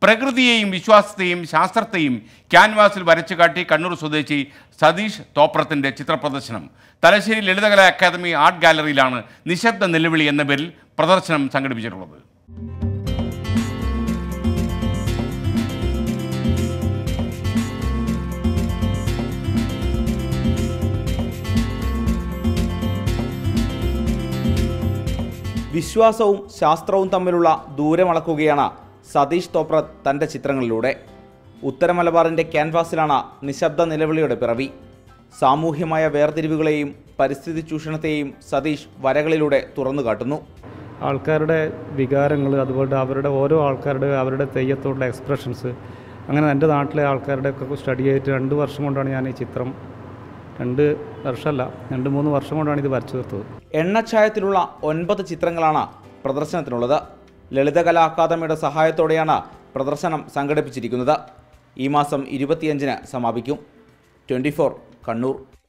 പ്രകൃതിയെയും വിശ്വാസത്തെയും ശാസ്ത്രത്തെയും ക്യാൻവാസിൽ വരച്ചു കാട്ടി കണ്ണൂർ സ്വദേശി സതീഷ് തോപ്രത്തിൻ്റെ ചിത്രപ്രദർശനം തലശ്ശേരി ലളിതകലാ അക്കാദമി ആർട്ട് ഗാലറിയിലാണ് നിശബ്ദ നിലവിളി എന്ന പേരിൽ പ്രദർശനം സംഘടിപ്പിച്ചിട്ടുള്ളത് വിശ്വാസവും ശാസ്ത്രവും തമ്മിലുള്ള ദൂരമളക്കുകയാണ് സതീഷ് തോപ്രത് തൻ്റെ ചിത്രങ്ങളിലൂടെ ഉത്തര മലബാറിൻ്റെ ക്യാൻവാസിലാണ് നിശബ്ദ നിലവിളിയുടെ പിറവി സാമൂഹ്യമായ വേർതിരിവുകളെയും പരിസ്ഥിതി ചൂഷണത്തെയും സതീഷ് വരകളിലൂടെ തുറന്നു കാട്ടുന്നു ആൾക്കാരുടെ വികാരങ്ങൾ അതുപോലെ അവരുടെ ഓരോ ആൾക്കാരുടെ അവരുടെ തെയ്യത്തോടുള്ള എക്സ്പ്രഷൻസ് അങ്ങനെ എൻ്റെ നാട്ടിലെ ആൾക്കാരുടെ ഒക്കെ സ്റ്റഡി ചെയ്തിട്ട് രണ്ട് വർഷം കൊണ്ടാണ് ഞാൻ ഈ ചിത്രം രണ്ട് വർഷമല്ല രണ്ട് മൂന്ന് വർഷം കൊണ്ടാണ് ഇത് വരച്ചു തീർത്തത് എണ്ണച്ചായത്തിലുള്ള ഒൻപത് ചിത്രങ്ങളാണ് പ്രദർശനത്തിനുള്ളത് ലളിതകലാ അക്കാദമിയുടെ സഹായത്തോടെയാണ് പ്രദർശനം സംഘടിപ്പിച്ചിരിക്കുന്നത് ഈ മാസം ഇരുപത്തിയഞ്ചിന് സമാപിക്കും ട്വൻറ്റി കണ്ണൂർ